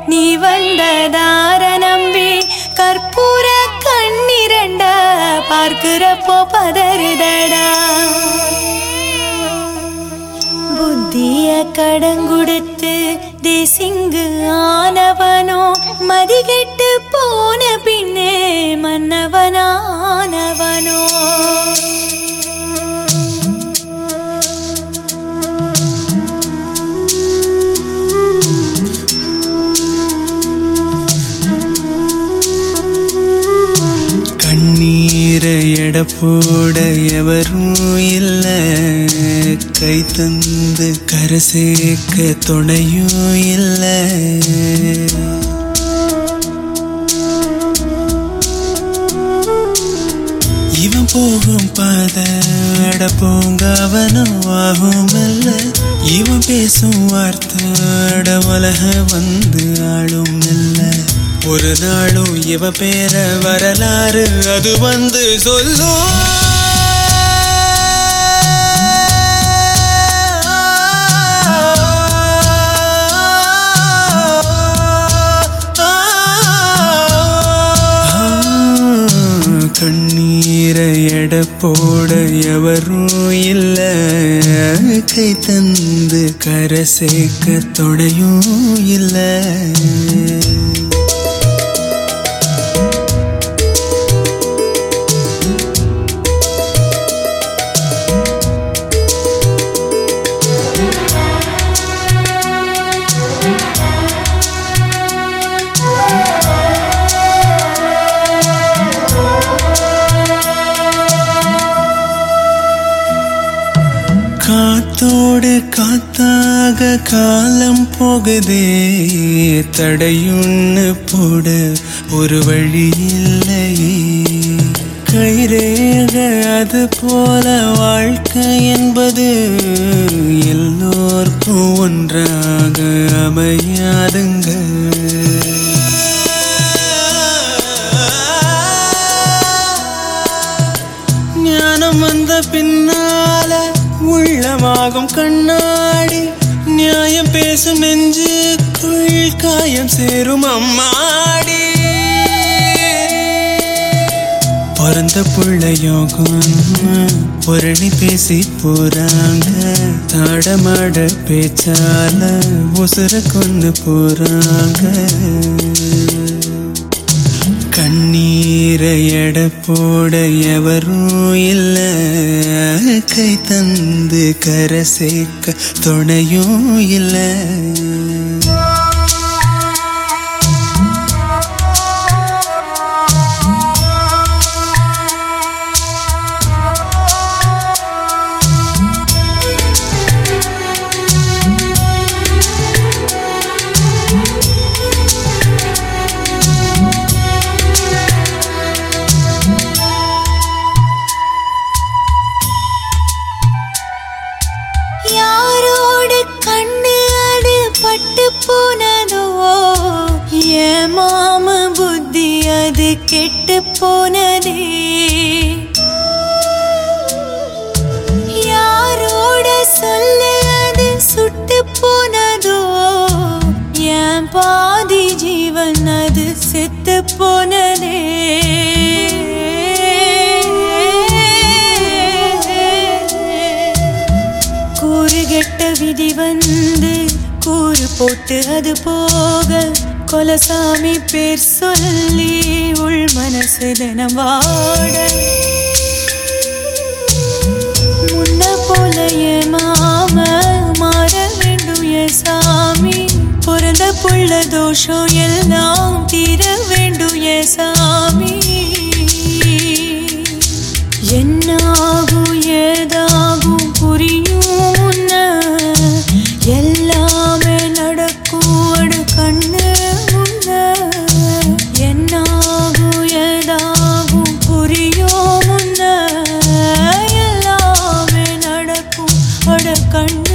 நீ வந்ததார நம்பி கற்பூர கண்ணிரண்ட பார்க்கிறப்போ பதறுதடா புத்திய கடங்குடுத்து தேசிங்கு ஆனவனோ மதிகெட்டு போன பின்னே மன்னவனானவனோ கண்ணீரை எடை போட எவரும் இல்ல கை தந்து கரை சேர்க்க துணையும் இல்ல இவன் போகும் பாத அட போங்க அவனும் ஆகும் இல்ல இவன் பேசும் வார்த்தை அட உலக வந்து ஆளும் இல்ல ஒரு நாளும் இவ பேர வரலாறு அது வந்து சொல்லும் கண்ணீரை எடை போட எவரும் இல்ல கை தந்து கரை சேர்க்க தொடையும் இல்லை காத்தோடு காத்தாக காலம் போகுதே தடையுன்னு போடு ஒரு வழி இல்லையே கைரேக அது போல வாழ்க்கை என்பது எல்லோர்க்கும் ஒன்றாக அமையாதுங்க ஞானம் வந்த பின்னால உள்ளமாகும் கண்ணாடி நியாயம் பேசும் நெஞ்சுக்குள் காயம் சேரும் அம்மாடி பிறந்த புள்ள யோகம் புரணி பேசி போறாங்க தாடமாட பேச்சால உசுர கொண்டு போறாங்க கண்ணீரை எடை போட எவரும் இல்ல கை தந்து கரை சேர்க்க துணையும் இல்லை யாரோடு கண்ணு அது பட்டு போனதோ என் மாம புத்தி அது கெட்டு போனதே யாரோட சொல்லு அது சுட்டு போனதோ என் பாதி ஜீவன் அது செத்து போனதே கூறுகெட்ட விதி வந்து கூறு போட்டு அது போக கொலசாமி பேர் சொல்லி உள் மனசு தினம் வாட முன்ன போல என் மாம மாற வேண்டும் என் சாமி பிறந்த புள்ள தோஷம் எல்லாம் தீர வேண்டும் என் சாமி என்னாகும் ஏதாகும் புரியும் முன்ன எல்லாமே நடக்கும் அடு கண்ணு முன்ன என்னாகும் ஏதாகும் புரியும் முன்ன எல்லாமே நடக்கும் அட கண்ணு